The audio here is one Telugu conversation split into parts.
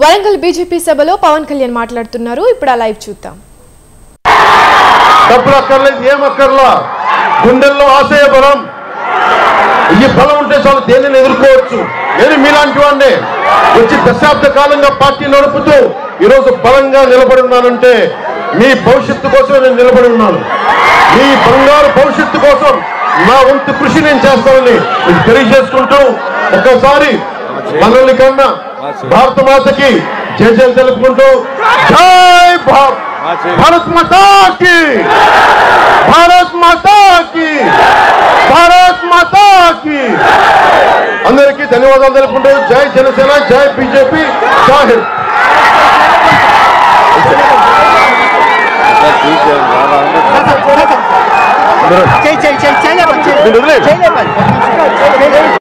వరంగల్ బీజేపీ సభలో పవన్ కళ్యాణ్ మాట్లాడుతున్నారు ఇప్పుడు ఆ లైవ్ చూద్దాం డబ్బులు అక్కర్లేదు ఏం అక్కర్లా గుండెల్లో ఆశయ బలం ఈ బలం ఉంటే చాలు దేనిని ఎదుర్కోవచ్చు నేను మీలాంటి వాడిని వచ్చి దశాబ్ద కాలంగా పార్టీ నడుపుతూ ఈరోజు బలంగా నిలబడి ఉన్నానంటే మీ భవిష్యత్తు కోసం నేను నిలబడి ఉన్నాను మీ బంగారు భవిష్యత్తు కోసం నా వంతు కృషి నేను చేస్తానని మీకు తెలియజేసుకుంటూ ఒక్కసారి మనల్ని కన్నా భారత మాతకి జయ జయలు తెలుపుకుంటూ జై భారత్ భారత్ మాతాకి భారత్ మాతాకి భారత్ మాతాకి అందరికీ ధన్యవాదాలు తెలుపుకుంటూ జై జనసేన జై బీజేపీ జై హింద్ చెయ్యి చెయ్యి చెయ్యి చేయలేపండి మీరు వదిలేయండి. చేయలేపండి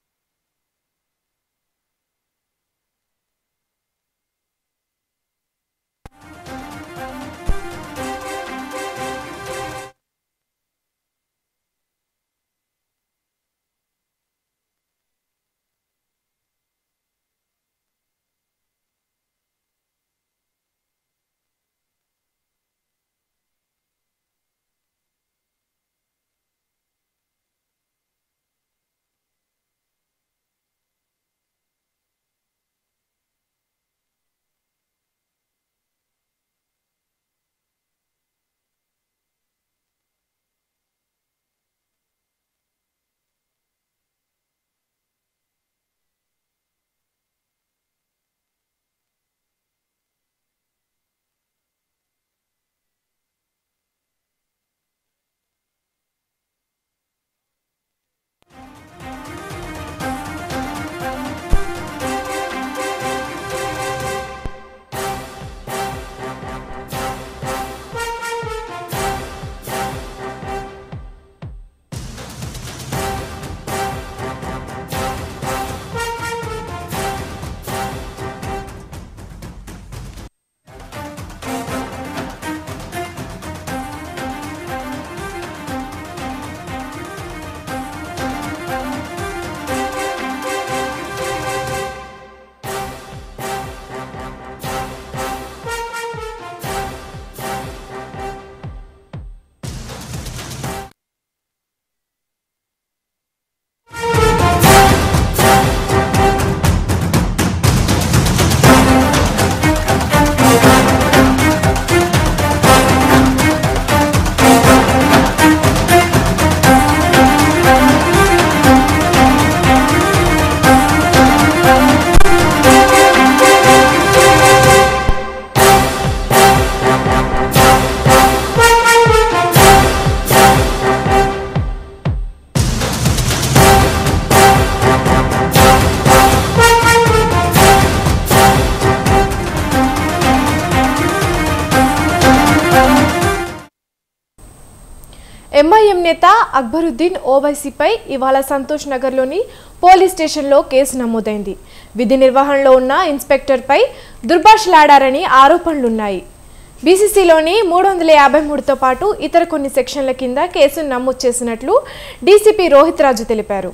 ఎంఐఎం నేత అక్బరుద్దీన్ ఓవైసీపై ఇవాళ సంతోష్ నగర్లోని పోలీస్ స్టేషన్లో కేసు నమోదైంది విధి నిర్వహణలో ఉన్న ఇన్స్పెక్టర్పై దుర్భాషలాడారని ఆరోపణలున్నాయి బీసీసీలోని మూడు వందల యాభై మూడుతో పాటు ఇతర కొన్ని సెక్షన్ల కింద కేసును నమోదు చేసినట్లు డీసీపీ రోహిత్ రాజు తెలిపారు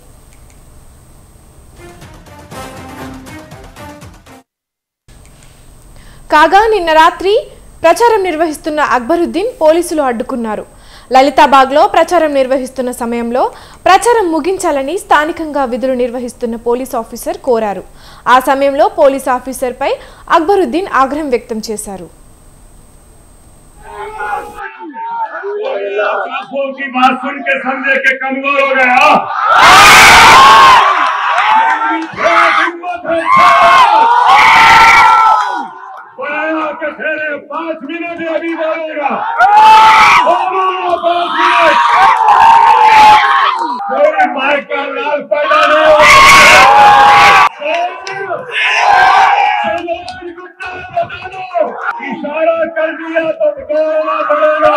కాగా నిన్న రాత్రి ప్రచారం నిర్వహిస్తున్న అక్బరుద్దీన్ పోలీసులు అడ్డుకున్నారు లలితాబాగ్లో ప్రచారం నిర్వహిస్తున్న సమయంలో ప్రచారం ముగించాలని స్థానికంగా విధులు నిర్వహిస్తున్న పోలీస్ ఆఫీసర్ కోరారు ఆ సమయంలో పోలీస్ ఆఫీసర్పై అక్బరుద్దీన్ ఆగ్రహం వ్యక్తం చేశారు बापों की बात सुन के समझे के कमजोर हो गया क्या हिम्मत है बोलेगा कि तेरे पांच मिनट ही अभी बोलेगा बोलो पांच मिनट कोई माइक का लाल पैदा नहीं होगा इशारा कर दिया तो दौड़ना पड़ेगा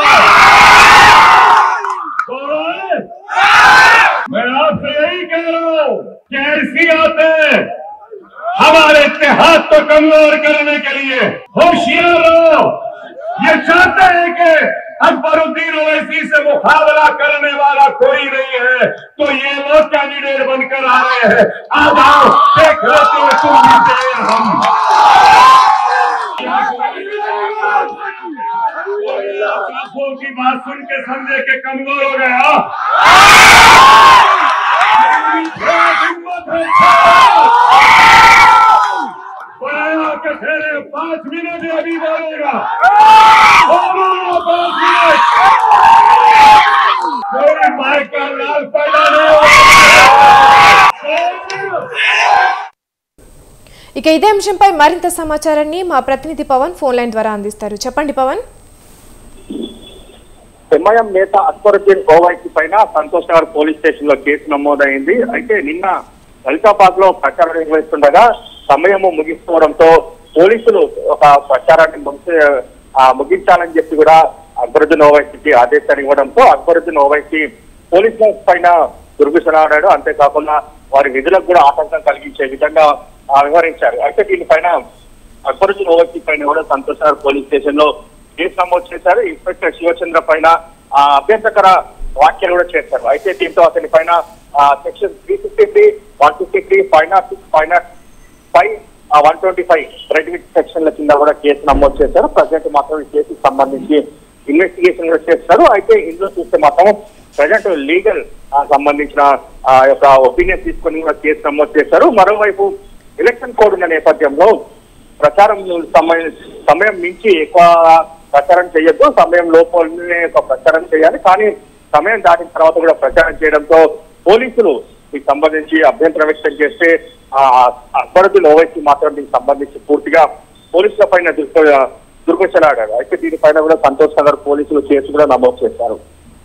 गौरव, मैं आपसे यही कह रहा हूँ कि ऐसी आते हमारे इतिहास को कमजोर करने के लिए होशियार रहो ये चाहते हैं कि अकबरुद्दीन ओवैसी से मुकाबला करने वाला कोई नहीं है तो ये लोग कैंडिडेट बनकर आ रहे हैं आ जाओ देख लेते हैं तुम जीते या हम आपको की बात सुन के समझे के कमजोर हो गया हिम्मत है बड़ा के ठहरे पांच मिनट में अभी बोलेगा बोलो पांच मिनट कोई माइक का लाल पैदा नहीं होगा ఇక ఇదే అంశంపై మరింత సమాచారాన్ని మా ప్రతినిధి పవన్ ఫోన్ లైన్ ద్వారా అందిస్తారు చెప్పండి పవన్ ఎంఐఎం నేత అక్బరుద్దీన్ ఓవైసీ పైన సంతోష్ నగర్ పోలీస్ స్టేషన్ లో కేసు నమోదైంది అయితే నిన్న లలితాబాద్ లో ప్రచారం నిర్వహిస్తుండగా సమయము ముగిస్తుండడంతో పోలీసులు ఒక ప్రచారాన్ని ముగిసి ఆ, ముగించాలని చెప్పి కూడా అక్బరుద్దీన్ ఓవైసీకి ఆదేశాలు ఇవ్వడంతో అక్బరుద్దీన్ ఓవైసీ పోలీసుల పైన దుర్భిషణాడాడు అంతేకాకుండా వారి విధులకు కూడా ఆటంకం కలిగించే విధంగా ఆ, వ్యవహరించారు అయితే దీనిపైన అక్బరుద్దీన్ ఓవైసీ పైన కూడా సంతోష్ నగర్ పోలీస్ స్టేషన్ లో కేసు నమోదు చేశారు ఇన్స్పెక్టర్ శివచంద్ర పైన ఆ, అభ్యంతరకర వ్యాఖ్యలు కూడా చేశారు అయితే దీంతో అతని పైన section three fifty three one fifty three five nought six five nought five one twenty five read సెక్షన్ల కింద కూడా కేసు నమోదు చేశారు ప్రజెంట్ మాత్రం ఈ కేసుకు సంబంధించి ఇన్వెస్టిగేషన్ కూడా చేస్తారు అయితే ఇందులో చూస్తే మాత్రం ప్రజెంట్ లీగల్ సంబంధించిన ఆ యొక్క ఒపీనియన్ తీసుకొని కూడా కేసు నమోదు చేశారు మరోవైపు ఎలక్షన్ కోడ్ ఉన్న నేపథ్యంలో ప్రచారం సమయం సమయం మించి ఎక్కువ ప్రచారం చేయొద్దు సమయం లోపలనే ఒక ప్రచారం చేయాలి కానీ సమయం దాటిన తర్వాత కూడా ప్రచారం చేయడంతో పోలీసులు దీనికి సంబంధించి అభ్యంతరం వ్యక్తం చేస్తే ఆ అక్బరుద్దీన్ ఓవైసీ మాత్రం దీనికి సంబంధించి పూర్తిగా పోలీసుల పైన దుర్గచలాడారు అయితే దీనిపైన కూడా సంతోష్ నగర్ పోలీసులు కేసు కూడా నమోదు చేశారు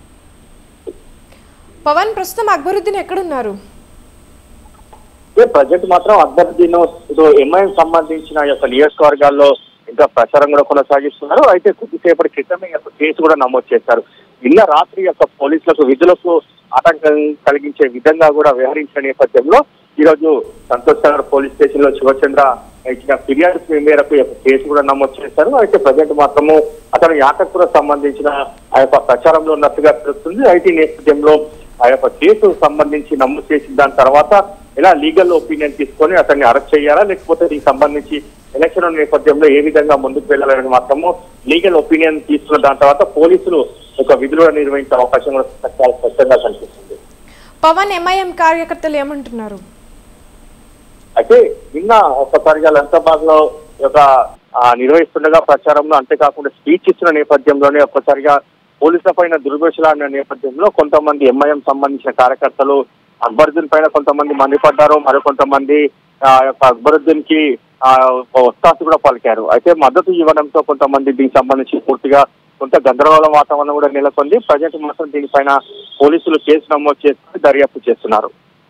పవన్ ప్రస్తుతం అక్బరుద్దీన్ ఎక్కడున్నారు అయితే ప్రజెంట్ మాత్రం అక్బరుద్దీన్ ఇటు ఎంఐఎం సంబంధించిన యొక్క నియోజకవర్గాల్లో ఇంకా ప్రచారం కూడా కొనసాగిస్తున్నారు అయితే కొద్దిసేపటి క్రితమే ఈ యొక్క కేసు కూడా నమోదు చేశారు నిన్న రాత్రి యొక్క పోలీసులకు విధులకు ఆటంకం కలిగించే విధంగా కూడా వ్యవహరించిన నేపథ్యంలో ఈ రోజు సంతోష్ నగర్ పోలీస్ స్టేషన్ లో శివచంద్ర ఇచ్చిన ఫిర్యాదు మేరకు ఈ యొక్క కేసు కూడా నమోదు చేశారు అయితే ప్రజెంట్ మాత్రము అతను యాటకులకు సంబంధించిన ఆ యొక్క ప్రచారంలో ఉన్నట్టుగా తెలుస్తుంది అయితే ఈ నేపథ్యంలో ఆ యొక్క కేసు సంబంధించి నమోదు చేసిన దాని తర్వాత ఎలా లీగల్ ఒపీనియన్ తీసుకొని అతన్ని అరెస్ట్ చేయాలా లేకపోతే దీనికి సంబంధించి ఎలక్షన్ నేపథ్యంలో ఏ విధంగా ముందుకు వెళ్ళాలని మాత్రము లీగల్ ఒపీనియన్ తీసుకున్న దాని తర్వాత పోలీసులు ఒక విధులు నిర్వహించే అవకాశం కూడా చాలా స్పష్టంగా కనిపిస్తుంది పవన్ ఎంఐఎం కార్యకర్తలు ఏమంటున్నారు అయితే నిన్న ఒక్కసారిగా లంతాబాద్ లో ఒక ఆ, నిర్వహిస్తుండగా ప్రచారంలో అంతేకాకుండా స్పీచ్ ఇచ్చిన నేపథ్యంలోనే ఒక్కసారిగా పోలీసుల పైన దుర్ఘోషలాడిన నేపథ్యంలో కొంతమంది ఎంఐఎం సంబంధించిన కార్యకర్తలు అక్బరుద్దీన్ పైన కొంతమంది మండిపడ్డారు మరికొంతమంది ఆ యొక్క అక్బరుద్దీన్ కి ఆ ఒత్తాసు కూడా పలికారు అయితే మద్దతు ఇవ్వడంతో కొంతమంది దీనికి సంబంధించి పూర్తిగా కొంత గందరగోళ వాతావరణం కూడా నెలకొంది ప్రజెంట్ మాత్రం దీనిపైన పోలీసులు కేసు నమోదు చేసుకుని దర్యాప్తు చేస్తున్నారు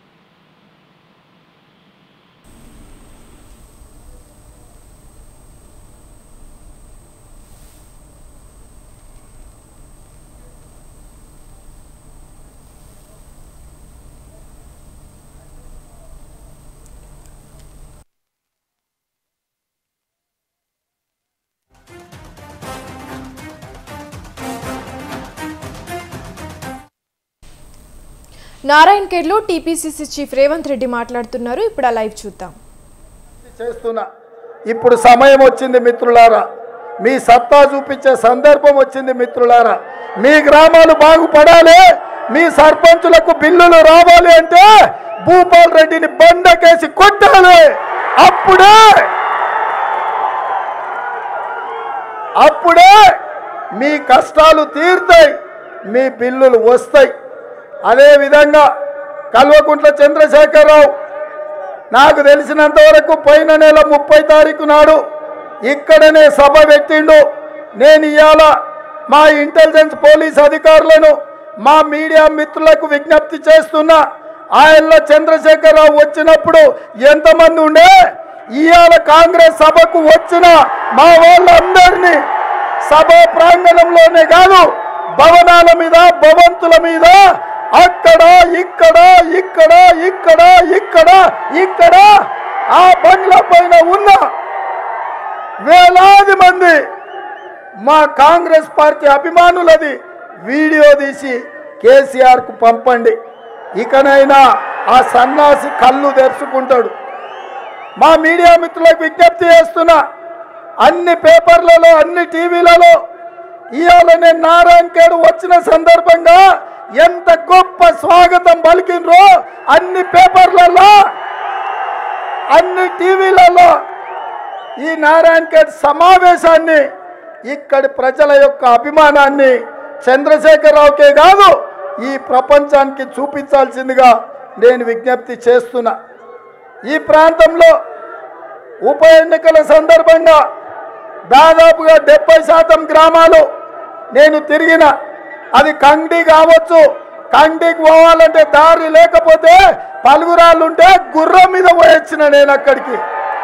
నారాయణ్ ఖేడ్లో టీపీసీసీ చీఫ్ రేవంత్ రెడ్డి మాట్లాడుతున్నారు ఇప్పుడు ఆ లైవ్ చూద్దాం చేస్తున్నా ఇప్పుడు సమయం వచ్చింది మిత్రులారా మీ సత్తా చూపించే సందర్భం వచ్చింది మిత్రులారా మీ గ్రామాలు బాగుపడాలి మీ సర్పంచులకు బిల్లులు రావాలి అంటే భూపాల్ రెడ్డిని బండకేసి కొట్టాలి అప్పుడే అప్పుడే మీ కష్టాలు తీరుతాయి మీ బిల్లులు వస్తాయి అదేవిధంగా కల్వకుంట్ల చంద్రశేఖరరావు నాకు తెలిసినంత వరకు పోయిన నెల ముప్పై తారీఖు నాడు ఇక్కడనే సభ పెట్టిండు నేను ఇవాళ మా ఇంటెలిజెన్స్ పోలీస్ అధికారులను మా మీడియా మిత్రులకు విజ్ఞప్తి చేస్తున్నా ఆయనలో చంద్రశేఖరరావు వచ్చినప్పుడు ఎంతమంది ఉండే ఇవాళ కాంగ్రెస్ సభకు వచ్చిన మా వాళ్ళందరినీ సభ ప్రాంగణంలోనే కాదు భవనాల మీద భవంతుల మీద అక్కడ ఇక్కడ ఇక్కడ ఇక్కడ ఇక్కడ ఇక్కడ ఆ బంగ్లా పైన ఉన్న వేలాది మంది మా కాంగ్రెస్ పార్టీ అభిమానులది వీడియో తీసి కేసీఆర్కు పంపండి ఇకనైనా ఆ సన్నాసి కళ్ళు తెరుచుకుంటాడు మా మీడియా మిత్రులకు విజ్ఞప్తి చేస్తున్నా అన్ని పేపర్లలో అన్ని టీవీలలో ఇవాళ నేను నారాయణ ఖేడ్ వచ్చిన సందర్భంగా ఎంత గొప్ప స్వాగతం పలికినరో అన్ని పేపర్లలో అన్ని టీవీలలో ఈ నారాయణ ఖేడ్ సమావేశాన్ని ఇక్కడి ప్రజల యొక్క అభిమానాన్ని చంద్రశేఖరరావుకే కాదు ఈ ప్రపంచానికి చూపించాల్సిందిగా నేను విజ్ఞప్తి చేస్తున్నా ఈ ప్రాంతంలో ఉప ఎన్నికల సందర్భంగా దాదాపుగా డెబ్బై శాతం గ్రామాలు నేను తిరిగిన అది కండి కావచ్చు కండికి పోవాలంటే దారి లేకపోతే పలుగురాళ్ళు ఉంటే గుర్రం మీద పోయొచ్చిన నేను అక్కడికి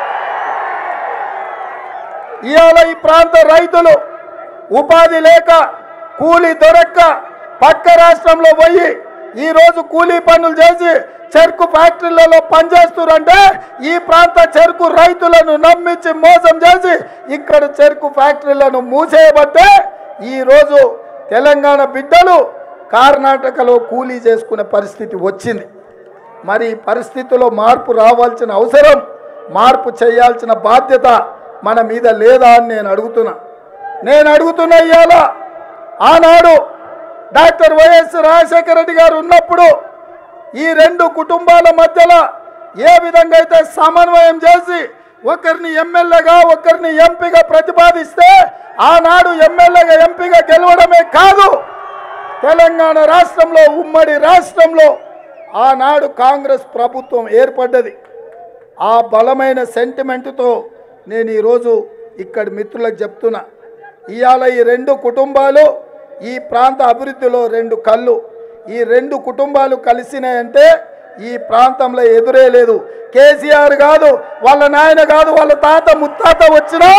ఇవాళ ఈ ప్రాంత రైతులు ఉపాధి లేక కూలీ దొరక్క పక్క రాష్ట్రంలో పోయి ఈ రోజు కూలీ పనులు చేసి చెరుకు ఫ్యాక్టరీలలో పనిచేస్తున్నారంటే ఈ ప్రాంత చెరుకు రైతులను నమ్మించి మోసం చేసి ఇక్కడ చెరుకు ఫ్యాక్టరీలను మూసేయబట్టే ఈ రోజు తెలంగాణ బిడ్డలు కర్ణాటకలో కూలీ చేసుకునే పరిస్థితి వచ్చింది మరి ఈ పరిస్థితిలో మార్పు రావాల్సిన అవసరం మార్పు చేయాల్సిన బాధ్యత మన మీద లేదా అని నేను అడుగుతున్నా నేను అడుగుతున్నా ఇవాళ ఆనాడు డాక్టర్ వైఎస్ రాజశేఖర రెడ్డి గారు ఉన్నప్పుడు ఈ రెండు కుటుంబాల మధ్యలో ఏ విధంగా అయితే సమన్వయం చేసి ఒకరిని ఎమ్మెల్యేగా ఒకరిని ఎంపీగా ప్రతిపాదిస్తే ఆనాడు ఎమ్మెల్యేగా ఎంపీగా గెలవడమే కాదు తెలంగాణ రాష్ట్రంలో ఉమ్మడి రాష్ట్రంలో ఆనాడు కాంగ్రెస్ ప్రభుత్వం ఏర్పడ్డది ఆ బలమైన సెంటిమెంటుతో నేను ఈరోజు ఇక్కడి మిత్రులకు చెప్తున్నా ఇవాళ ఈ రెండు కుటుంబాలు ఈ ప్రాంత అభివృద్ధిలో రెండు కళ్ళు ఈ రెండు కుటుంబాలు కలిసినాయంటే ఈ ప్రాంతంలో ఎదురే లేదు కేసీఆర్ కాదు వాళ్ళ నాయన కాదు వాళ్ళ తాత ముత్తాత వచ్చినా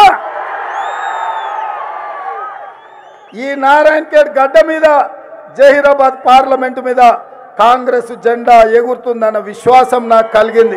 ఈ నారాయణ ఖేడ్ గడ్డ మీద జహీరాబాద్ పార్లమెంటు మీద కాంగ్రెస్ జెండా ఎగురుతుందన్న విశ్వాసం నాకు కలిగింది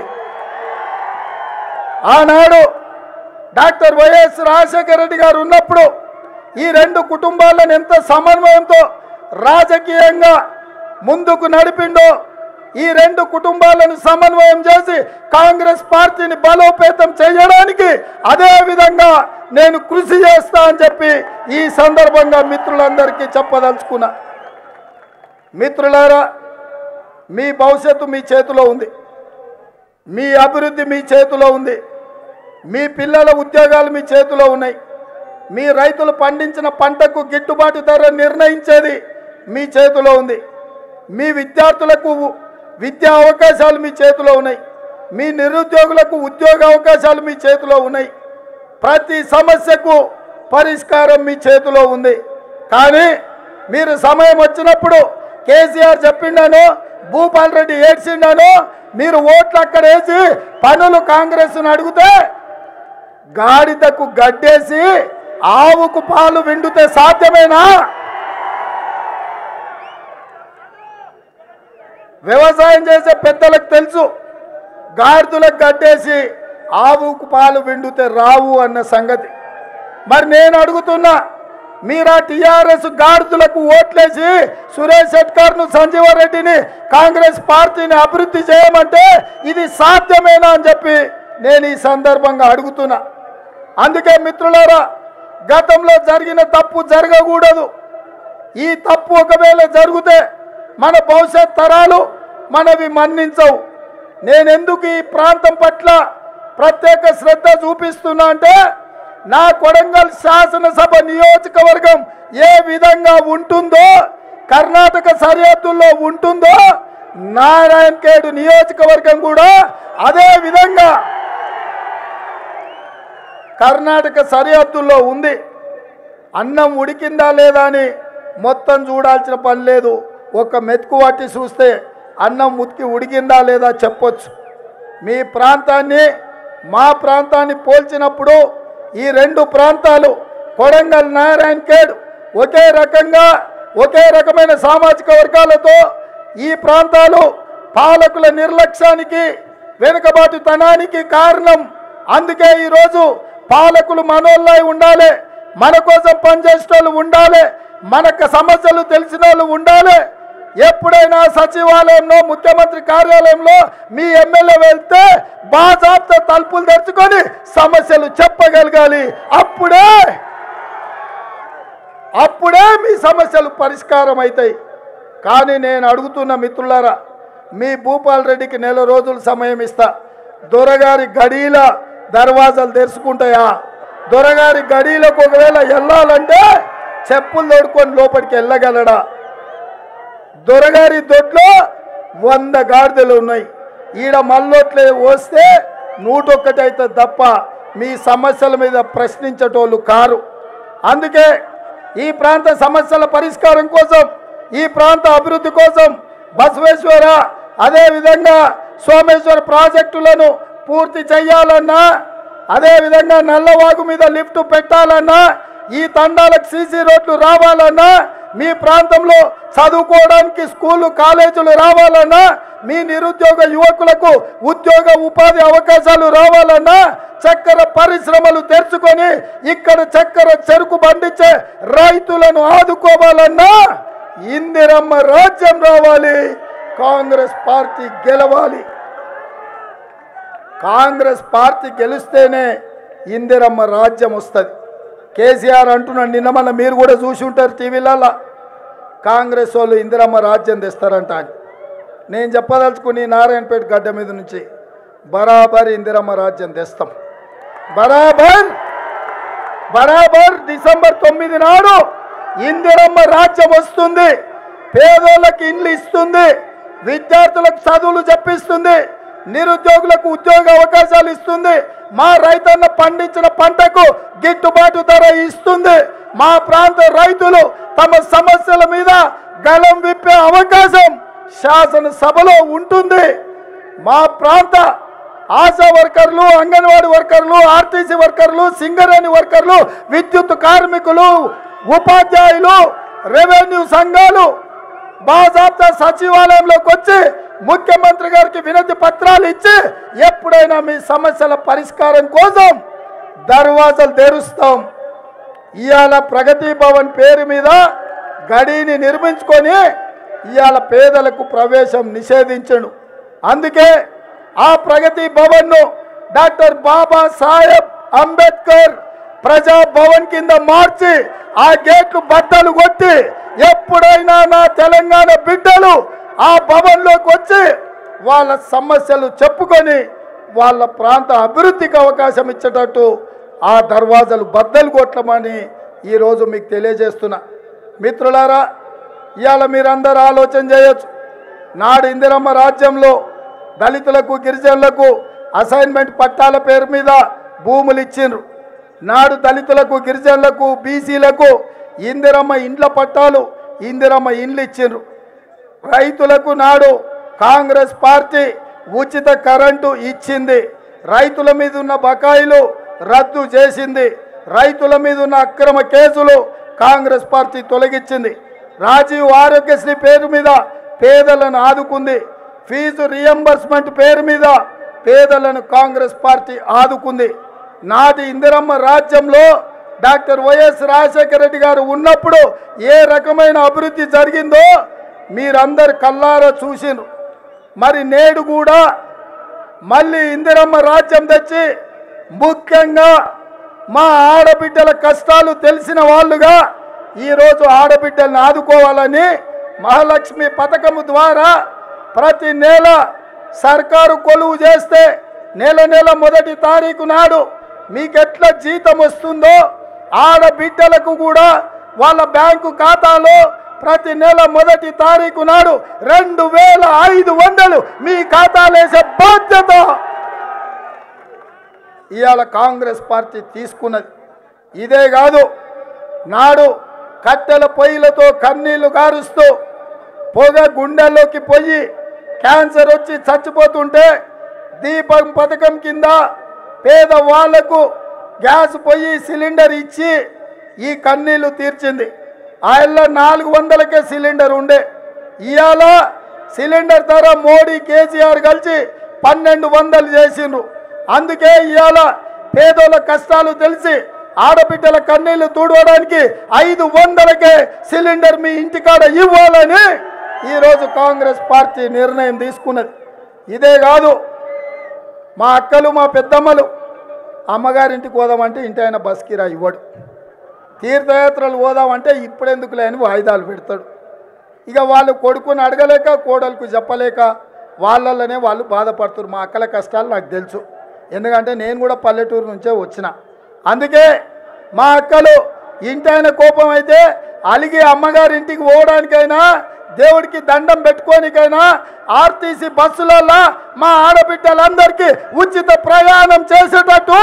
ఆనాడు డాక్టర్ వైఎస్ రాజశేఖర రెడ్డి గారు ఉన్నప్పుడు ఈ రెండు కుటుంబాలను ఎంత సమన్వయంతో రాజకీయంగా ముందుకు నడిపిండో ఈ రెండు కుటుంబాలను సమన్వయం చేసి కాంగ్రెస్ పార్టీని బలోపేతం చేయడానికి అదే విధంగా నేను కృషి చేస్తా అని చెప్పి ఈ సందర్భంగా మిత్రులందరికీ చెప్పదలుచుకున్నా మిత్రులారా మీ భవిష్యత్తు మీ చేతిలో ఉంది మీ అభివృద్ధి మీ చేతిలో ఉంది మీ పిల్లల ఉద్యోగాలు మీ చేతిలో ఉన్నాయి మీ రైతులు పండించిన పంటకు గిట్టుబాటు ధర నిర్ణయించేది మీ చేతిలో ఉంది మీ విద్యార్థులకు విద్యా అవకాశాలు మీ చేతిలో ఉన్నాయి మీ నిరుద్యోగులకు ఉద్యోగ అవకాశాలు మీ చేతిలో ఉన్నాయి ప్రతి సమస్యకు పరిష్కారం మీ చేతిలో ఉంది కానీ మీరు సమయం వచ్చినప్పుడు కేసీఆర్ చెప్పిండాను భూపాల్ రెడ్డి ఏడ్చిండాను మీరు ఓట్లు అక్కడ వేసి పనులు కాంగ్రెస్ను అడిగితే గాడిదకు గడ్డేసి ఆవుకు పాలు విండితే సాధ్యమేనా వ్యవసాయం చేసే పెద్దలకు తెలుసు గాడిదలకు గడ్డేసి ఆవుకు పాలు విండితే రావు అన్న సంగతి మరి నేను అడుగుతున్నా మీరా టిఆర్ఎస్ గాడిదలకు ఓట్లేసి సురేష్ శెట్కర్ను సంజీవరెడ్డిని కాంగ్రెస్ పార్టీని అభివృద్ధి చేయమంటే ఇది సాధ్యమేనా అని చెప్పి నేను ఈ సందర్భంగా అడుగుతున్నా అందుకే మిత్రులారా గతంలో జరిగిన తప్పు జరగకూడదు ఈ తప్పు ఒకవేళ జరిగితే మన భవిష్యత్ తరాలు మనవి మన్నించవు నేనెందుకు ఈ ప్రాంతం పట్ల ప్రత్యేక శ్రద్ధ చూపిస్తున్నా అంటే నా కొడంగల్ శాసనసభ నియోజకవర్గం ఏ విధంగా ఉంటుందో కర్ణాటక సరిహద్దుల్లో ఉంటుందో నారాయణ ఖేడ్ నియోజకవర్గం కూడా అదే విధంగా కర్ణాటక సరిహద్దుల్లో ఉంది అన్నం ఉడికిందా లేదా అని మొత్తం చూడాల్సిన పని లేదు ఒక మెతుకు పట్టి చూస్తే అన్నం ఉతికి ఉడికిందా లేదా చెప్పొచ్చు మీ ప్రాంతాన్ని మా ప్రాంతాన్ని పోల్చినప్పుడు ఈ రెండు ప్రాంతాలు కొడంగల్ నారాయణ ఖేడ్ ఒకే రకంగా ఒకే రకమైన సామాజిక వర్గాలతో ఈ ప్రాంతాలు పాలకుల నిర్లక్ష్యానికి వెనుకబాటుతనానికి కారణం అందుకే ఈరోజు పాలకులు మనోళ్ళై ఉండాలి మన కోసం పనిచేసే వాళ్ళు ఉండాలి మనకు సమస్యలు తెలిసిన వాళ్ళు ఉండాలి ఎప్పుడైనా సచివాలయంలో ముఖ్యమంత్రి కార్యాలయంలో మీ ఎమ్మెల్యే వెళ్తే బాజాబ్తా తలుపులు తెరుచుకొని సమస్యలు చెప్పగలగాలి అప్పుడే అప్పుడే మీ సమస్యలు పరిష్కారం అవుతాయి కానీ నేను అడుగుతున్న మిత్రులారా మీ భూపాల్ రెడ్డికి నెల రోజులు సమయం ఇస్తా దొరగారి గడీల దర్వాజాలు తెరుచుకుంటాయా దొరగారి గడీలకు ఒకవేళ వెళ్ళాలంటే చెప్పులు తోడుకొని లోపలికి వెళ్ళగలడా దొరగారి దొడ్లో వంద గాడిదలు ఉన్నాయి ఈడ మల్లొట్లే వస్తే నూటొక్కటి అయితే తప్ప మీ సమస్యల మీద ప్రశ్నించేటోళ్ళు కారు అందుకే ఈ ప్రాంత సమస్యల పరిష్కారం కోసం ఈ ప్రాంత అభివృద్ధి కోసం బసవేశ్వర అదేవిధంగా సోమేశ్వర ప్రాజెక్టులను పూర్తి చేయాలన్నా అదేవిధంగా నల్లవాగు మీద లిఫ్ట్ పెట్టాలన్నా ఈ తండాలకు సీసీ రోడ్లు రావాలన్నా మీ ప్రాంతంలో చదువుకోవడానికి స్కూళ్ళు కాలేజీలు రావాలన్నా మీ నిరుద్యోగ యువకులకు ఉద్యోగ ఉపాధి అవకాశాలు రావాలన్నా చక్కెర పరిశ్రమలు తెరుచుకొని ఇక్కడ చక్కెర చెరుకు పండించే రైతులను ఆదుకోవాలన్నా ఇందిరమ్మ రాజ్యం రావాలి కాంగ్రెస్ పార్టీ గెలవాలి కాంగ్రెస్ పార్టీ గెలిస్తేనే ఇందిరమ్మ రాజ్యం వస్తుంది కేసీఆర్ అంటున్నాడు నిన్న మన మీరు కూడా చూసి ఉంటారు టీవీలలో కాంగ్రెస్ వాళ్ళు ఇందిరమ్మ రాజ్యం తెస్తారంట అని నేను చెప్పదలుచుకుని నారాయణపేట గడ్డ మీద నుంచి బరాబర్ ఇందిరమ్మ రాజ్యం తెస్తాం బరాబర్ బరాబర్ డిసెంబర్ తొమ్మిది నాడు ఇందిరమ్మ రాజ్యం వస్తుంది పేదోళ్ళకి ఇండ్లు ఇస్తుంది విద్యార్థులకు చదువులు చెప్పిస్తుంది నిరుద్యోగులకు ఉద్యోగ అవకాశాలు ఇస్తుంది మా రైతన్న పండించిన పంటకు గిట్టుబాటు ధర ఇస్తుంది మా ప్రాంత రైతులు తమ సమస్యల మీద గలం విప్పే అవకాశం శాసనసభలో ఉంటుంది మా ప్రాంత ఆశా వర్కర్లు అంగన్వాడీ వర్కర్లు ఆర్టీసీ వర్కర్లు సింగరేణి వర్కర్లు విద్యుత్ కార్మికులు ఉపాధ్యాయులు రెవెన్యూ సంఘాలు బాజాబ్తా సచివాలయంలోకి వచ్చి ముఖ్యమంత్రి గారికి వినతి పత్రాలు ఇచ్చి ఎప్పుడైనా మీ సమస్యల పరిష్కారం కోసం దర్వాజలు తెరుస్తాం ఇవాళ ప్రగతి భవన్ పేరు మీద గడిని నిర్మించుకొని ఇవాళ పేదలకు ప్రవేశం నిషేధించను అందుకే ఆ ప్రగతి భవన్ను డాక్టర్ బాబా సాహెబ్ అంబేద్కర్ ప్రజా భవన్ కింద మార్చి ఆ గేట్లు బద్దలు కొట్టి ఎప్పుడైనా నా తెలంగాణ బిడ్డలు ఆ భవన్లోకి వచ్చి వాళ్ళ సమస్యలు చెప్పుకొని వాళ్ళ ప్రాంత అభివృద్ధికి అవకాశం ఇచ్చేటట్టు ఆ దర్వాజలు బద్దలు కొట్టమని ఈరోజు మీకు తెలియజేస్తున్నా మిత్రులారా ఇవాళ మీరందరూ ఆలోచన చేయొచ్చు నాడు ఇందిరమ్మ రాజ్యంలో దళితులకు గిరిజనులకు అసైన్మెంట్ పట్టాల పేరు మీద భూములు ఇచ్చిండ్రు నాడు దళితులకు గిరిజనులకు బీసీలకు ఇందిరమ్మ ఇండ్ల పట్టాలు ఇందిరమ్మ ఇండ్లు ఇచ్చిండ్రు రైతులకు నాడు కాంగ్రెస్ పార్టీ ఉచిత కరెంటు ఇచ్చింది రైతుల మీద ఉన్న బకాయిలు రద్దు చేసింది రైతుల మీద ఉన్న అక్రమ కేసులు కాంగ్రెస్ పార్టీ తొలగించింది రాజీవ్ ఆరోగ్యశ్రీ పేరు మీద పేదలను ఆదుకుంది ఫీజు రియంబర్స్మెంట్ పేరు మీద పేదలను కాంగ్రెస్ పార్టీ ఆదుకుంది నాటి ఇందిరమ్మ రాజ్యంలో డాక్టర్ వైఎస్ రాజశేఖర రెడ్డి గారు ఉన్నప్పుడు ఏ రకమైన అభివృద్ధి జరిగిందో మీరందరు కల్లారా చూసిను మరి నేడు కూడా మళ్ళీ ఇందిరమ్మ రాజ్యం తెచ్చి ముఖ్యంగా మా ఆడబిడ్డల కష్టాలు తెలిసిన వాళ్ళుగా ఈరోజు ఆడబిడ్డల్ని ఆదుకోవాలని మహాలక్ష్మి పథకము ద్వారా ప్రతి నెల సర్కారు కొలువు చేస్తే నెల నెల మొదటి తారీఖు నాడు మీకెట్లా జీతం వస్తుందో ఆడబిడ్డలకు కూడా వాళ్ళ బ్యాంకు ఖాతాలో ప్రతి నెల మొదటి తారీఖు నాడు రెండు వేల ఐదు వందలు మీ ఖాతాలో వేసే బాధ్యత ఇవాళ కాంగ్రెస్ పార్టీ తీసుకున్నది ఇదే కాదు నాడు కట్టెల పొయ్యిలతో కన్నీళ్లు గారుస్తూ పొగ గుండెల్లోకి పోయి క్యాన్సర్ వచ్చి చచ్చిపోతుంటే దీపం పథకం కింద పేదవాళ్లకు గ్యాస్ పొయ్యి సిలిండర్ ఇచ్చి ఈ కన్నీళ్లు తీర్చింది ఆయన నాలుగు వందలకే సిలిండర్ ఉండే ఇవాళ సిలిండర్ ధర మోడీ కేసీఆర్ కలిసి పన్నెండు వందలు చేసిండ్రు అందుకే ఇవాళ పేదోళ్ళ కష్టాలు తెలిసి ఆడబిడ్డల కన్నీళ్లు తూడవడానికి ఐదు వందలకే సిలిండర్ మీ ఇంటికాడ ఇవ్వాలని ఈరోజు కాంగ్రెస్ పార్టీ నిర్ణయం తీసుకున్నది ఇదే కాదు మా అక్కలు మా పెద్దమ్మలు అమ్మగారింటికి పోదామంటే ఇంటి ఆయన బస్ కిరా ఇవ్వడు తీర్థయాత్రలు పోదామంటే ఇప్పుడెందుకులే అని వాయిదాలు పెడతాడు ఇక వాళ్ళు కొడుకుని అడగలేక కోడలకు చెప్పలేక వాళ్ళల్లోనే వాళ్ళు బాధపడుతున్నారు మా అక్కల కష్టాలు నాకు తెలుసు ఎందుకంటే నేను కూడా పల్లెటూరు నుంచే వచ్చిన అందుకే మా అక్కలు ఇంటి ఆయన కోపం అయితే అలిగి అమ్మగారి ఇంటికి పోవడానికైనా దేవుడికి దండం పెట్టుకోనికైనా ఆర్టీసీ బస్సులలో మా ఆడబిడ్డలందరికీ ఉచిత ప్రయాణం చేసేటట్టు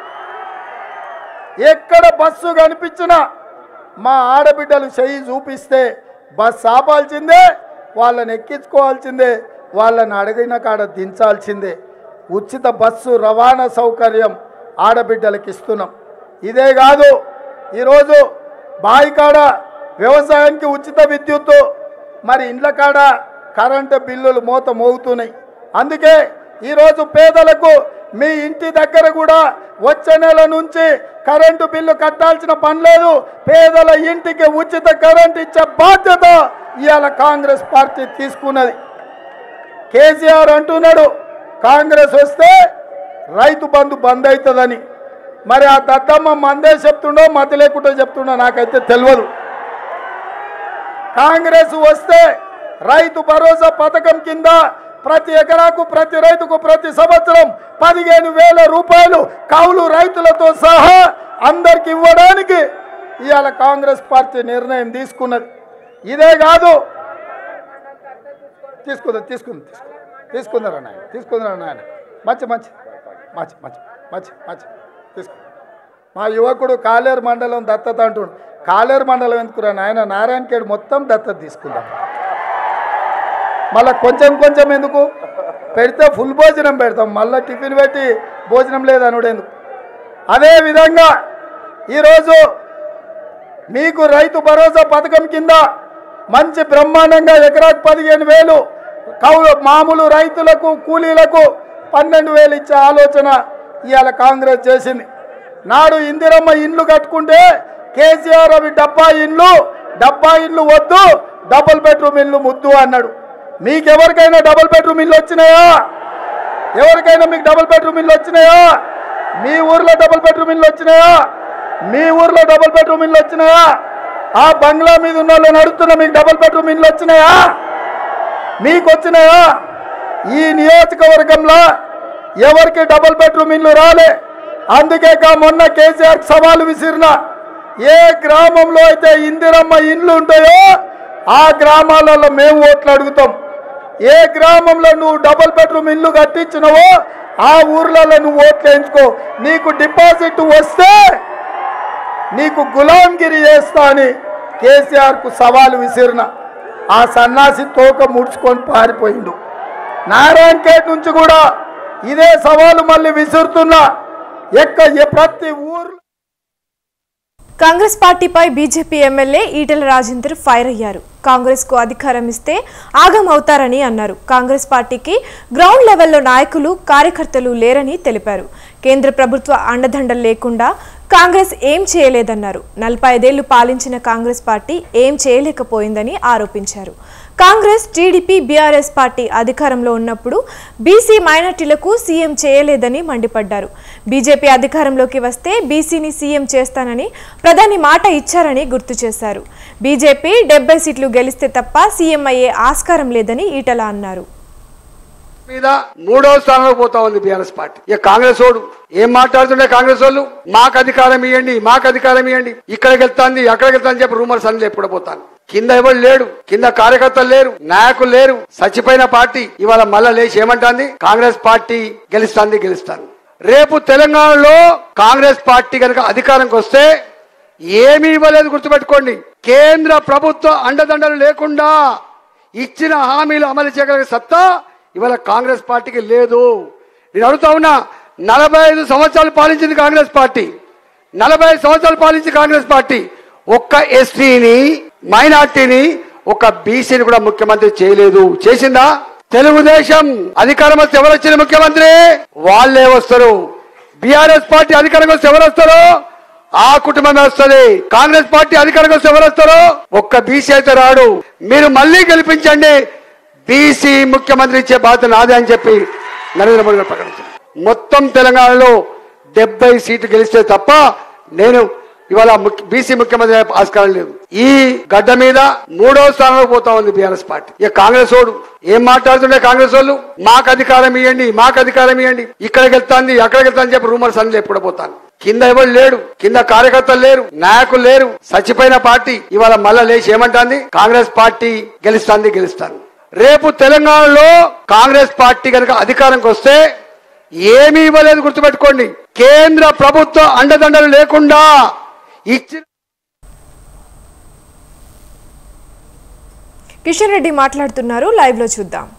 ఎక్కడ బస్సు కనిపించినా మా ఆడబిడ్డలు చెయ్యి చూపిస్తే బస్ ఆపాల్సిందే వాళ్ళని ఎక్కించుకోవాల్సిందే వాళ్ళని అడిగిన కాడ దించాల్సిందే ఉచిత బస్సు రవాణా సౌకర్యం ఆడబిడ్డలకు ఇస్తున్నాం ఇదే కాదు ఈరోజు బావి కాడ వ్యవసాయానికి ఉచిత విద్యుత్తు మరి ఇండ్ల కాడ కరెంటు బిల్లులు మోత మోగుతున్నాయి అందుకే ఈరోజు పేదలకు మీ ఇంటి దగ్గర కూడా వచ్చే నెల నుంచి కరెంటు బిల్లు కట్టాల్సిన పని లేదు పేదల ఇంటికి ఉచిత కరెంట్ ఇచ్చే బాధ్యత ఇవాళ కాంగ్రెస్ పార్టీ తీసుకున్నది కేసీఆర్ అంటున్నాడు కాంగ్రెస్ వస్తే రైతు బంధు బంద్ అవుతుందని మరి ఆ దద్దమ్మ మందే చెప్తుండో మతి లేకుండా చెప్తుండో నాకైతే తెలియదు కాంగ్రెస్ వస్తే రైతు భరోసా పథకం కింద ప్రతి ఎకరాకు ప్రతి రైతుకు ప్రతి సంవత్సరం పదిహేను వేల రూపాయలు కౌలు రైతులతో సహా అందరికి ఇవ్వడానికి ఇవాళ కాంగ్రెస్ పార్టీ నిర్ణయం తీసుకున్నది ఇదే కాదు తీసుకుందా తీసుకుంది తీసుకుందరా నాయన తీసుకుందరా నాయన మంచి మంచి మంచి మంచి మంచి మంచి తీసుకు మా యువకుడు కాలేరు మండలం దత్తత అంటుండు కాలేరు మండలం ఎందుకురా నాయన నారాయణఖేడ్ మొత్తం దత్తత తీసుకుందాం మళ్ళీ కొంచెం కొంచెం ఎందుకు పెడితే ఫుల్ భోజనం పెడతాం మళ్ళీ టిఫిన్ పెట్టి భోజనం లేదనుడు ఎందుకు అదేవిధంగా ఈరోజు మీకు రైతు భరోసా పథకం కింద మంచి బ్రహ్మాండంగా ఎకరాకు పదిహేను వేలు కౌలు మామూలు రైతులకు కూలీలకు పన్నెండు వేలు ఇచ్చే ఆలోచన ఇవాళ కాంగ్రెస్ చేసింది నాడు ఇందిరమ్మ ఇండ్లు కట్టుకుంటే కేసీఆర్ అవి డబ్బా ఇండ్లు డబ్బా ఇండ్లు వద్దు డబుల్ బెడ్రూమ్ ఇల్లు ముద్దు అన్నాడు మీకెవరికైనా డబుల్ బెడ్రూమ్ ఇల్లు వచ్చినాయా ఎవరికైనా మీకు డబుల్ బెడ్రూమ్ ఇల్లు వచ్చినాయా మీ ఊర్లో డబుల్ బెడ్రూమ్ ఇల్లు వచ్చినాయా మీ ఊర్లో డబుల్ బెడ్రూమ్ ఇల్లు వచ్చినాయా ఆ బంగ్లా మీద ఉన్న వాళ్ళు నడుస్తున్న మీకు డబుల్ బెడ్రూమ్ ఇల్లు వచ్చినాయా మీకు వచ్చినాయా ఈ నియోజకవర్గంలో ఎవరికి డబుల్ బెడ్రూమ్ ఇల్లు రాలే అందుకే కా మొన్న కేసీఆర్ సవాలు విసిరిన ఏ గ్రామంలో అయితే ఇందిరమ్మ ఇండ్లు ఉంటాయో ఆ గ్రామాలలో మేము ఓట్లు అడుగుతాం ఏ గ్రామంలో నువ్వు డబుల్ బెడ్రూమ్ ఇల్లు కట్టించినవో ఆ ఊర్లలో నువ్వు ఓట్లు వేయించుకో నీకు డిపాజిట్ వస్తే నీకు గులాంగిరి చేస్తా అని కేసీఆర్కు సవాలు విసిరిన ఆ సన్నాసి తోక ముడుచుకొని పారిపోయిండు నారాయణ ఖేడ్ నుంచి కూడా ఇదే సవాలు మళ్ళీ విసురుతున్నా ఎక్క ఎ- ప్రతి ఊర్లో కాంగ్రెస్ పార్టీపై BJP MLA Etela Rajender fire అయ్యారు కాంగ్రెస్ కు అధికారం ఇస్తే ఆగం అవుతారని అన్నారు కాంగ్రెస్ పార్టీకి గ్రౌండ్ లెవెల్లో నాయకులు కార్యకర్తలు లేరని తెలిపారు కేంద్ర ప్రభుత్వ అండదండలు లేకుండా కాంగ్రెస్ ఏం చేయలేదన్నారు నలభై ఐదేళ్లు పాలించిన కాంగ్రెస్ పార్టీ ఏం చేయలేకపోయిందని ఆరోపించారు కాంగ్రెస్ టీడీపీ బీఆర్ఎస్ పార్టీ అధికారంలో ఉన్నప్పుడు బీసీ మైనార్టీలకు సీఎం చేయలేదని మండిపడ్డారు బీజేపీ అధికారంలోకి వస్తే బీసీని సీఎం చేస్తానని ప్రధాని మాట ఇచ్చారని గుర్తు చేశారు బీజేపీ డెబ్బై సీట్లు గెలిస్తే తప్ప సీఎం అయ్యే ఆస్కారం లేదని ఈటల అన్నారు మీద మూడో స్థానంలో పోతా ఉంది బీఆర్ఎస్ పార్టీ ఇక కాంగ్రెస్ ఓడు ఏం మాట్లాడుతుండే కాంగ్రెస్ వాళ్ళు మాకు అధికారం ఇవ్వండి మాకు అధికారం ఇవ్వండి ఇక్కడికి వెళ్తాంది అక్కడికి వెళ్తాను చెప్పి రూమర్స్ అన్ని ఎప్పుడు పోతాను కింద ఎవరు లేడు కింద కార్యకర్తలు లేరు నాయకులు లేరు చచ్చిపోయిన పార్టీ ఇవాళ మళ్ళా లేచి ఏమంటాంది కాంగ్రెస్ పార్టీ గెలుస్తాంది గెలుస్తాంది రేపు తెలంగాణలో కాంగ్రెస్ పార్టీ కనుక అధికారంకి వస్తే ఏమీ ఇవ్వలేదు గుర్తుపెట్టుకోండి కేంద్ర ప్రభుత్వ అండదండలు లేకుండా ఇచ్చిన హామీలు అమలు చేయగలిగే సత్తా ఇవాళ కాంగ్రెస్ పార్టీకి లేదు నేను అడుగుతా ఉన్నా నలభై ఐదు సంవత్సరాలు పాలించింది కాంగ్రెస్ పార్టీ నలభై ఐదు సంవత్సరాలు పాలించింది కాంగ్రెస్ పార్టీ ఒక్క ఎస్టీని మైనార్టీని ఒక బీసీని కూడా ముఖ్యమంత్రి చేయలేదు చేసిందా తెలుగుదేశం అధికారం వస్తే ఎవరు వచ్చిన ముఖ్యమంత్రి వాళ్ళే వస్తారు బీఆర్ఎస్ పార్టీ అధికారం వస్తే ఎవరు వస్తారు ఆ కుటుంబమే వస్తుంది కాంగ్రెస్ పార్టీ అధికారంకి వస్తే ఎవరు వస్తారో ఒక్క బీసీ అయితే రాడు మీరు మళ్ళీ గెలిపించండి బీసీ ముఖ్యమంత్రి ఇచ్చే బాధ్యత నాదే అని చెప్పి నరేంద్ర మోడీ గారు ప్రకటించారు మొత్తం తెలంగాణలో డెబ్బై సీట్లు గెలిస్తే తప్ప నేను ఇవాళ బీసీ ముఖ్యమంత్రి అయ్యే ఆస్కారం లేదు ఈ గడ్డ మీద మూడో స్థానంలో పోతా ఉంది బీఆర్ఎస్ పార్టీ ఇక కాంగ్రెస్ ఓడు ఏం మాట్లాడుతుండే కాంగ్రెస్ వాళ్ళు మాకు అధికారం ఇవ్వండి మాకు అధికారం ఇవ్వండి ఇక్కడికి వెళ్తాంది అక్కడికి వెళ్తా అని చెప్పి రూమర్స్ అన్ని ఎప్పుడు పోతాను కింద ఎవరు లేడు కింద కార్యకర్తలు లేరు నాయకులు లేరు చచ్చిపోయిన పార్టీ ఇవాళ మళ్ళా లేచి ఏమంటాంది కాంగ్రెస్ పార్టీ గెలుస్తాంది గెలుస్తాంది రేపు తెలంగాణలో కాంగ్రెస్ పార్టీ కనుక అధికారంకి వస్తే ఏమీ ఇవ్వలేదు గుర్తుపెట్టుకోండి కేంద్ర ప్రభుత్వ అండదండలు లేకుండా ఇచ్చిన కిషన్ రెడ్డి మాట్లాడుతున్నారు లైవ్ లో చూద్దాం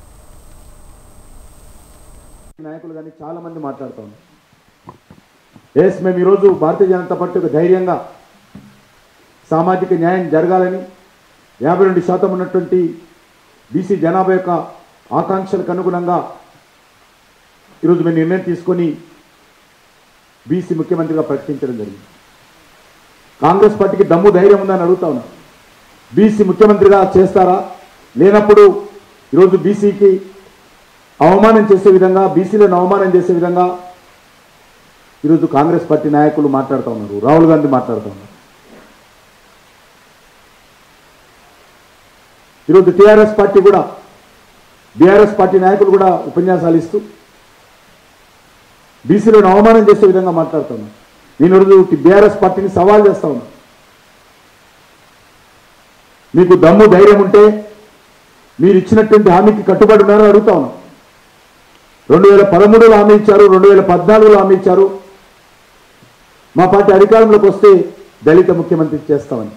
నాయకులు కానీ చాలా మంది మాట్లాడుతూ ఉన్నారు ఎస్ మేము ఈరోజు భారతీయ జనతా పార్టీ ఒక ధైర్యంగా సామాజిక న్యాయం జరగాలని యాభై రెండు శాతం ఉన్నటువంటి బీసీ జనాభా యొక్క ఆకాంక్షలకు అనుగుణంగా ఈరోజు మేము నిర్ణయం తీసుకొని బీసీ ముఖ్యమంత్రిగా ప్రకటించడం జరిగింది కాంగ్రెస్ పార్టీకి దమ్ము ధైర్యం ఉందని అడుగుతా ఉన్నా బీసీ ముఖ్యమంత్రిగా చేస్తారా లేనప్పుడు ఈరోజు బీసీకి అవమానం చేసే విధంగా బీసీలను అవమానం చేసే విధంగా ఈరోజు కాంగ్రెస్ పార్టీ నాయకులు మాట్లాడుతూ ఉన్నారు రాహుల్ గాంధీ మాట్లాడుతూ ఉన్నారు ఈరోజు టీఆర్ఎస్ పార్టీ కూడా బీఆర్ఎస్ పార్టీ నాయకులు కూడా ఉపన్యాసాలు ఇస్తూ బీసీలను అవమానం చేసే విధంగా మాట్లాడుతున్నారు నేను ఈరోజు బీఆర్ఎస్ పార్టీని సవాల్ చేస్తా ఉన్నా మీకు దమ్ము ధైర్యం ఉంటే మీరు ఇచ్చినటువంటి హామీకి కట్టుబడి ఉన్నారని అడుగుతా ఉన్నాం రెండు వేల పదమూడులో హామీ ఇచ్చారు రెండు వేల పద్నాలుగులో హామీ ఇచ్చారు మా పార్టీ అధికారంలోకి వస్తే దళిత ముఖ్యమంత్రి చేస్తామని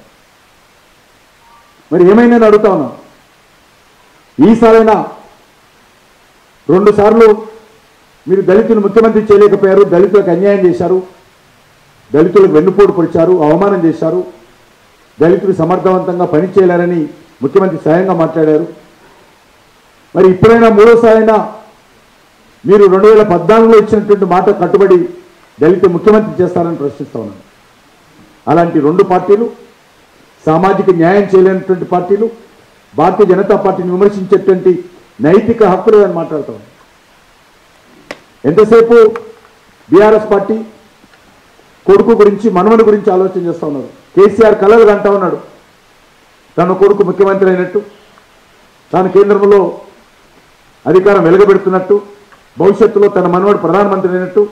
మరి ఏమైందని అడుగుతా ఉన్నాం ఈసారైనా రెండు సార్లు మీరు దళితులు ముఖ్యమంత్రి చేయలేకపోయారు దళితులకు అన్యాయం చేశారు దళితులకు వెన్నుపోటు పొడిచారు అవమానం చేశారు దళితులు సమర్థవంతంగా పనిచేయాలని ముఖ్యమంత్రి స్వయంగా మాట్లాడారు మరి ఇప్పుడైనా మూడోసారైనా మీరు రెండు వేల పద్నాలుగులో ఇచ్చినటువంటి మాట కట్టుబడి దళిత ముఖ్యమంత్రి చేస్తారని ప్రశ్నిస్తా ఉన్నాను అలాంటి రెండు పార్టీలు సామాజిక న్యాయం చేయలేనటువంటి పార్టీలు భారతీయ జనతా పార్టీని విమర్శించేటువంటి నైతిక హక్కులు అని మాట్లాడుతా ఉన్నాను ఎంతసేపు బీఆర్ఎస్ పార్టీ కొడుకు గురించి మనవని గురించి ఆలోచన చేస్తూ ఉన్నారు కేసీఆర్ కలలు కంటా ఉన్నాడు తన కొడుకు ముఖ్యమంత్రి అయినట్టు తాను కేంద్రంలో అధికారం వెలగబెడుతున్నట్టు భవిష్యత్తులో తన మనవడు ప్రధానమంత్రి అయినట్టు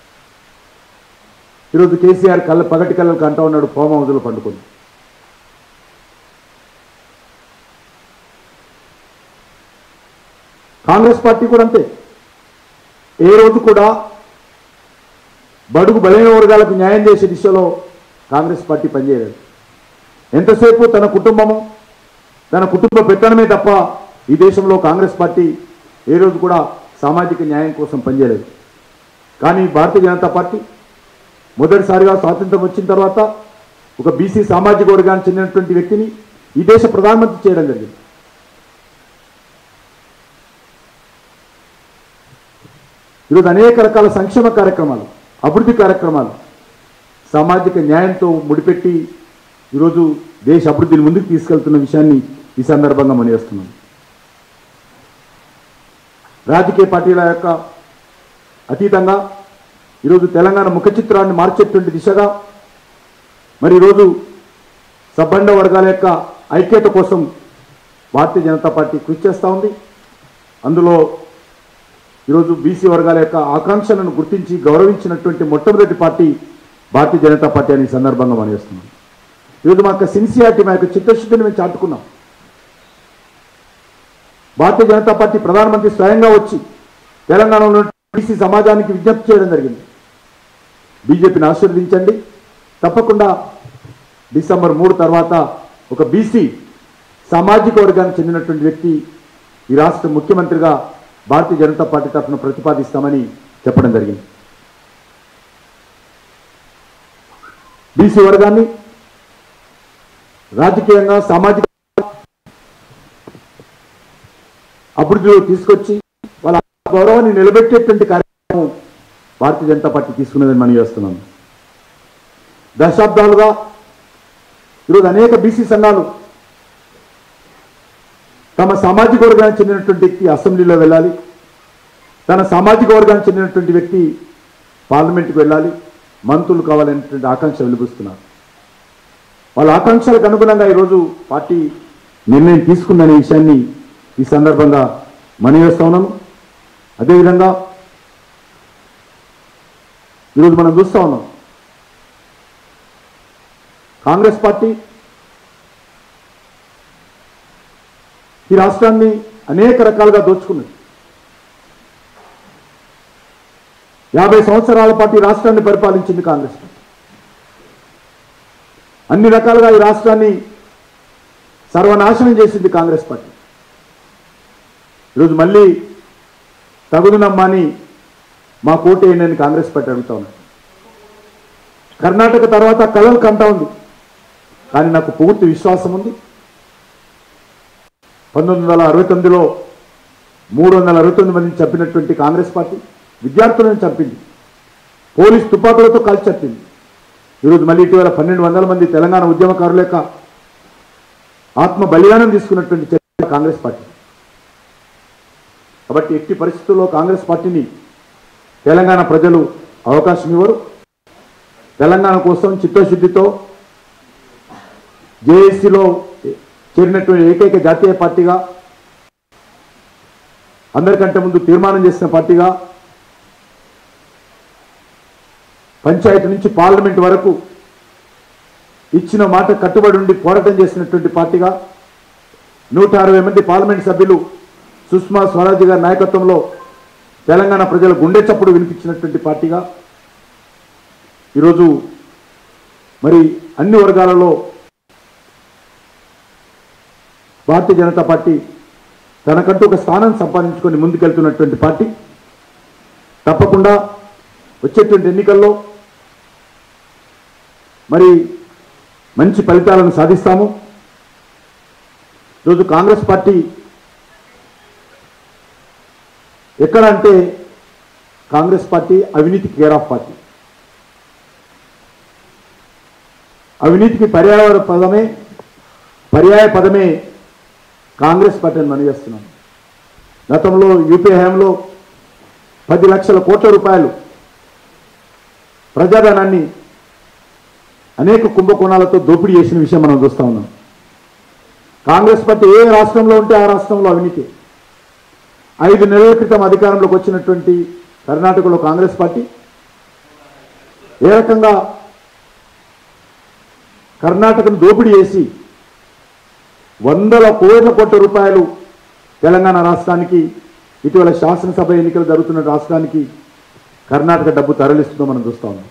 ఈరోజు కేసీఆర్ కళ్ళ పగటి కళ్ళకు అంటా ఉన్నాడు ఫామ్ హౌస్లో పండుకొని కాంగ్రెస్ పార్టీ కూడా అంతే ఏ రోజు కూడా బడుగు బలైన వర్గాలకు న్యాయం చేసే దిశలో కాంగ్రెస్ పార్టీ పనిచేయలేదు ఎంతసేపు తన కుటుంబము తన కుటుంబ పెత్తనమే తప్ప ఈ దేశంలో కాంగ్రెస్ పార్టీ ఏ రోజు కూడా సామాజిక న్యాయం కోసం పనిచేయలేదు కానీ భారతీయ జనతా పార్టీ మొదటిసారిగా స్వాతంత్రం వచ్చిన తర్వాత ఒక బీసీ సామాజిక వర్గానికి చెందినటువంటి వ్యక్తిని ఈ దేశ ప్రధానమంత్రి చేయడం జరిగింది ఈరోజు అనేక రకాల సంక్షేమ కార్యక్రమాలు అభివృద్ధి కార్యక్రమాలు సామాజిక న్యాయంతో ముడిపెట్టి ఈరోజు దేశ అభివృద్ధిని ముందుకు తీసుకెళ్తున్న విషయాన్ని ఈ సందర్భంగా మనవేస్తున్నాను రాజకీయ పార్టీల యొక్క అతీతంగా ఈరోజు తెలంగాణ ముఖ చిత్రాన్ని మార్చేటువంటి దిశగా మరి ఈరోజు సబ్బండ వర్గాల యొక్క ఐక్యత కోసం భారతీయ జనతా పార్టీ కృషి చేస్తూ ఉంది అందులో ఈరోజు బీసీ వర్గాల యొక్క ఆకాంక్షలను గుర్తించి గౌరవించినటువంటి మొట్టమొదటి పార్టీ భారతీయ జనతా పార్టీ అనే ఈ సందర్భంగా మనం చేస్తున్నాం ఈరోజు మా యొక్క సిన్సియారిటీ మా యొక్క చిత్తశుద్ధిని మేము చాటుకున్నాం భారతీయ జనతా పార్టీ ప్రధానమంత్రి స్వయంగా వచ్చి తెలంగాణలో బీసీ సమాజానికి విజ్ఞప్తి చేయడం జరిగింది బీజేపీని ఆశీర్వదించండి తప్పకుండా డిసెంబర్ మూడు తర్వాత ఒక బీసీ సామాజిక వర్గానికి చెందినటువంటి వ్యక్తి ఈ రాష్ట్ర ముఖ్యమంత్రిగా భారతీయ జనతా పార్టీ తరఫున ప్రతిపాదిస్తామని చెప్పడం జరిగింది బీసీ వర్గాన్ని రాజకీయంగా సామాజిక అభివృద్ధిలో తీసుకొచ్చి వాళ్ళ గౌరవాన్ని నిలబెట్టేటువంటి కార్యక్రమం భారతీయ జనతా పార్టీ తీసుకున్నదని మనం చేస్తున్నాం దశాబ్దాలుగా ఈరోజు అనేక బీసీ సంఘాలు తమ సామాజిక వర్గానికి చెందినటువంటి వ్యక్తి అసెంబ్లీలో వెళ్ళాలి తన సామాజిక వర్గానికి చెందినటువంటి వ్యక్తి పార్లమెంట్కి వెళ్ళాలి మంత్రులు కావాలనేటువంటి ఆకాంక్ష వెలుబుస్తున్నారు వాళ్ళ ఆకాంక్షలకు అనుగుణంగా ఈరోజు పార్టీ నిర్ణయం తీసుకుందనే విషయాన్ని ఈ సందర్భంగా మనవేస్తా ఉన్నాను అదేవిధంగా ఈరోజు మనం చూస్తా ఉన్నాం కాంగ్రెస్ పార్టీ ఈ రాష్ట్రాన్ని అనేక రకాలుగా దోచుకున్నది యాభై సంవత్సరాల పాటు ఈ రాష్ట్రాన్ని పరిపాలించింది కాంగ్రెస్ పార్టీ అన్ని రకాలుగా ఈ రాష్ట్రాన్ని సర్వనాశనం చేసింది కాంగ్రెస్ పార్టీ ఈరోజు మళ్ళీ తగుదునమ్మని మా కోట ఏంటని కాంగ్రెస్ పార్టీ అడుగుతా ఉన్నాను కర్ణాటక తర్వాత కలలు కంటా ఉంది కానీ నాకు పూర్తి విశ్వాసం ఉంది పంతొమ్మిది వందల అరవై తొమ్మిదిలో మూడు వందల అరవై తొమ్మిది మందిని చంపినటువంటి కాంగ్రెస్ పార్టీ విద్యార్థులను చంపింది పోలీస్ తుపాకులతో కాల్చి చంపింది ఈరోజు మళ్ళీ ఇటీవల పన్నెండు వందల మంది తెలంగాణ ఉద్యమకారుల యొక్క ఆత్మ బలిదానం తీసుకున్నటువంటి చర్య కాంగ్రెస్ పార్టీ కాబట్టి ఎట్టి పరిస్థితుల్లో కాంగ్రెస్ పార్టీని తెలంగాణ ప్రజలు అవకాశం ఇవ్వరు తెలంగాణ కోసం చిత్తశుద్ధితో జేఏసీలో చేరినటువంటి ఏకైక జాతీయ పార్టీగా అందరికంటే ముందు తీర్మానం చేసిన పార్టీగా పంచాయతీ నుంచి పార్లమెంట్ వరకు ఇచ్చిన మాట కట్టుబడి ఉండి పోరాటం చేసినటువంటి పార్టీగా నూట అరవై మంది పార్లమెంట్ సభ్యులు సుష్మా స్వరాజ్ గారి నాయకత్వంలో తెలంగాణ ప్రజల గుండె చప్పుడు వినిపించినటువంటి పార్టీగా ఈరోజు మరి అన్ని వర్గాలలో భారతీయ జనతా పార్టీ తనకంటూ ఒక స్థానం సంపాదించుకొని ముందుకెళ్తున్నటువంటి పార్టీ తప్పకుండా వచ్చేటువంటి ఎన్నికల్లో మరి మంచి ఫలితాలను సాధిస్తాము ఈరోజు కాంగ్రెస్ పార్టీ ఎక్కడ అంటే కాంగ్రెస్ పార్టీ అవినీతి కేర్ ఆఫ్ పార్టీ అవినీతికి పర్యాయ పదమే పర్యాయ పదమే కాంగ్రెస్ పార్టీని మనం చేస్తున్నాం గతంలో యూపీ హయాంలో పది లక్షల కోట్ల రూపాయలు ప్రజాధనాన్ని అనేక కుంభకోణాలతో దోపిడీ చేసిన విషయం మనం చూస్తా ఉన్నాం కాంగ్రెస్ పార్టీ ఏ రాష్ట్రంలో ఉంటే ఆ రాష్ట్రంలో అవినీతి ఐదు నెలల క్రితం అధికారంలోకి వచ్చినటువంటి కర్ణాటకలో కాంగ్రెస్ పార్టీ ఏ రకంగా కర్ణాటకను దోపిడీ చేసి వందల కోట్ల కోట్ల రూపాయలు తెలంగాణ రాష్ట్రానికి ఇటీవల శాసనసభ ఎన్నికలు జరుగుతున్న రాష్ట్రానికి కర్ణాటక డబ్బు తరలిస్తుందో మనం చూస్తా ఉన్నాం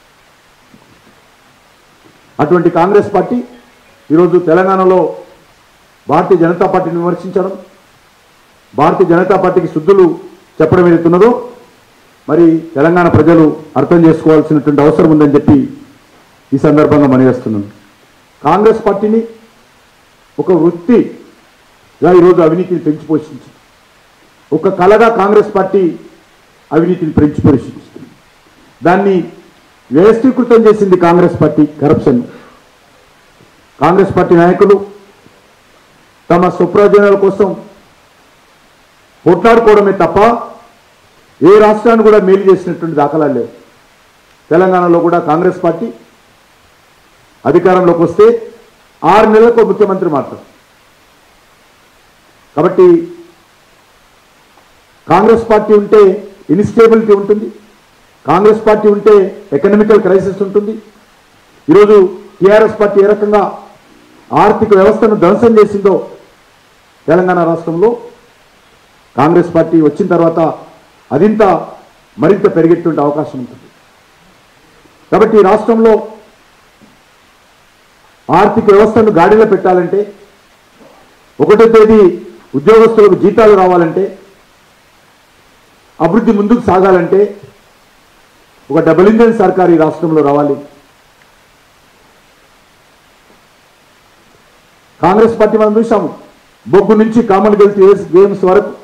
అటువంటి కాంగ్రెస్ పార్టీ ఈరోజు తెలంగాణలో భారతీయ జనతా పార్టీని విమర్శించడం భారతీయ జనతా పార్టీకి శుద్ధులు చెప్పడం ఏదైతున్నదో మరి తెలంగాణ ప్రజలు అర్థం చేసుకోవాల్సినటువంటి అవసరం ఉందని చెప్పి ఈ సందర్భంగా మనవేస్తున్నాను కాంగ్రెస్ పార్టీని ఒక వృత్తిగా ఈరోజు అవినీతిని పెంచి పోషించింది ఒక కళగా కాంగ్రెస్ పార్టీ అవినీతిని పెంచి పోషించింది దాన్ని వ్యవస్థీకృతం చేసింది Congress party corruption Congress party నాయకులు తమ స్వప్రయోజనాల కోసం కొట్లాడుకోవడమే తప్ప ఏ రాష్ట్రాన్ని కూడా మేలు చేసినటువంటి దాఖలాలు లేవు తెలంగాణలో కూడా కాంగ్రెస్ పార్టీ అధికారంలోకి వస్తే ఆరు నెలలకు ముఖ్యమంత్రి మారుతారు కాబట్టి కాంగ్రెస్ పార్టీ ఉంటే ఇన్స్టేబిలిటీ ఉంటుంది కాంగ్రెస్ పార్టీ ఉంటే ఎకనామికల్ క్రైసిస్ ఉంటుంది ఈరోజు టీఆర్ఎస్ పార్టీ ఏ రకంగా ఆర్థిక వ్యవస్థను ధ్వంసం చేసిందో తెలంగాణ రాష్ట్రంలో కాంగ్రెస్ పార్టీ వచ్చిన తర్వాత అదింత మరింత పెరిగేటువంటి అవకాశం ఉంటుంది కాబట్టి ఈ రాష్ట్రంలో ఆర్థిక వ్యవస్థను గాడిలో పెట్టాలంటే ఒకటో తేదీ ఉద్యోగస్తులకు జీతాలు రావాలంటే అభివృద్ధి ముందుకు సాగాలంటే ఒక డబుల్ ఇంజన్ సర్కార్ ఈ రాష్ట్రంలో రావాలి కాంగ్రెస్ పార్టీ మనం చూసాము బొగ్గు నుంచి కామన్వెల్త్ గేమ్స్ గేమ్స్ వరకు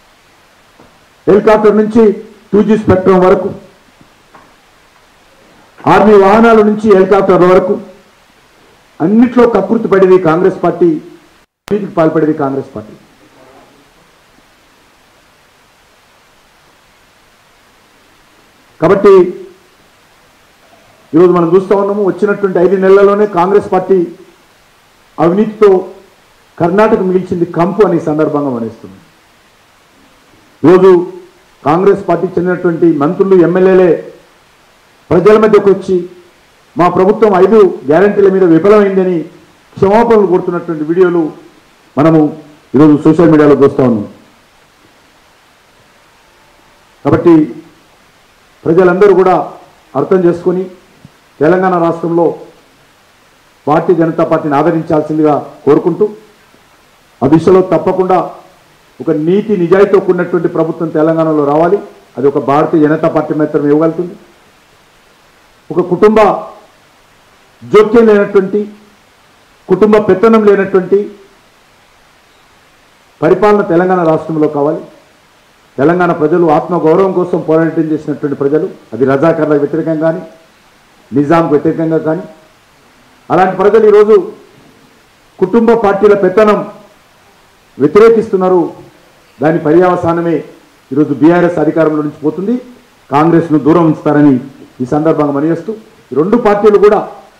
హెలికాప్టర్ నుంచి టూ జీ స్పెక్ట్రమ్ వరకు ఆర్మీ వాహనాల నుంచి హెలికాప్టర్ల వరకు అన్నిట్లో కకృతి పడేది కాంగ్రెస్ పార్టీ అవినీతికి పాల్పడేది కాంగ్రెస్ పార్టీ కాబట్టి ఈరోజు మనం చూస్తూ ఉన్నాము వచ్చినటువంటి ఐదు నెలల్లోనే కాంగ్రెస్ పార్టీ అవినీతితో కర్ణాటక మిగిల్చింది కంపు అనే సందర్భంగా మనిస్తుంది ఈరోజు కాంగ్రెస్ పార్టీ చెందినటువంటి మంత్రులు ఎమ్మెల్యేలే ప్రజల మధ్యకు వచ్చి మా ప్రభుత్వం ఐదు గ్యారంటీల మీద విఫలమైందని క్షమాపణలు కోరుతున్నటువంటి వీడియోలు మనము ఈరోజు సోషల్ మీడియాలో చూస్తూ ఉన్నాం కాబట్టి ప్రజలందరూ కూడా అర్థం చేసుకొని తెలంగాణ రాష్ట్రంలో భారతీయ జనతా పార్టీని ఆదరించాల్సిందిగా కోరుకుంటూ ఆ దిశలో తప్పకుండా ఒక నీతి నిజాయితీతో కూడినటువంటి ప్రభుత్వం తెలంగాణలో రావాలి అది ఒక భారతీయ జనతా పార్టీ మాత్రమే ఇవ్వగలుగుతుంది ఒక కుటుంబ జోక్యం లేనటువంటి కుటుంబ పెత్తనం లేనటువంటి పరిపాలన తెలంగాణ రాష్ట్రంలో కావాలి తెలంగాణ ప్రజలు ఆత్మగౌరవం కోసం పోరాటం చేసినటువంటి ప్రజలు అది రజాకర్లకు వ్యతిరేకంగా కానీ నిజాంకు వ్యతిరేకంగా కానీ అలాంటి ప్రజలు ఈరోజు కుటుంబ పార్టీల పెత్తనం వ్యతిరేకిస్తున్నారు దాని పర్యావసానమే ఈరోజు బీఆర్ఎస్ అధికారంలో నుంచి పోతుంది కాంగ్రెస్ను దూరం ఉంచుతారని ఈ సందర్భంగా మనయేస్తూ ఈ రెండు పార్టీలు కూడా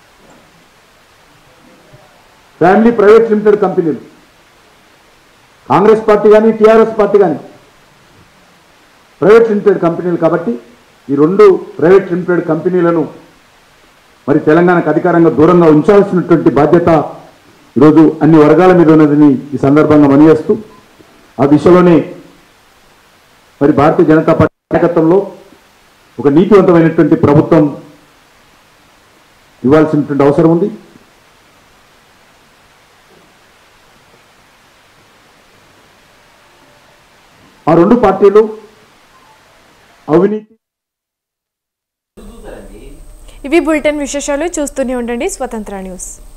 family private limited companies Congress party కానీ టీఆర్ఎస్ పార్టీ కానీ ప్రైవేట్ లిమిటెడ్ కంపెనీలు కాబట్టి ఈ రెండు ప్రైవేట్ లిమిటెడ్ కంపెనీలను మరి తెలంగాణకు అధికారంగా దూరంగా ఉంచాల్సినటువంటి బాధ్యత ఈరోజు అన్ని వర్గాల మీద ఉన్నదని ఈ సందర్భంగా మనయేస్తూ ఆ దిశలోనే మరి భారతీయ జనతా పార్టీ నాయకత్వంలో ఒక నీతివంతమైనటువంటి ప్రభుత్వం ఇవ్వాల్సినటువంటి అవసరం ఉంది ఆ రెండు పార్టీలు అవినీతి ఇవి బులెటిన్ విశేషాలు చూస్తూనే ఉండండి స్వతంత్ర న్యూస్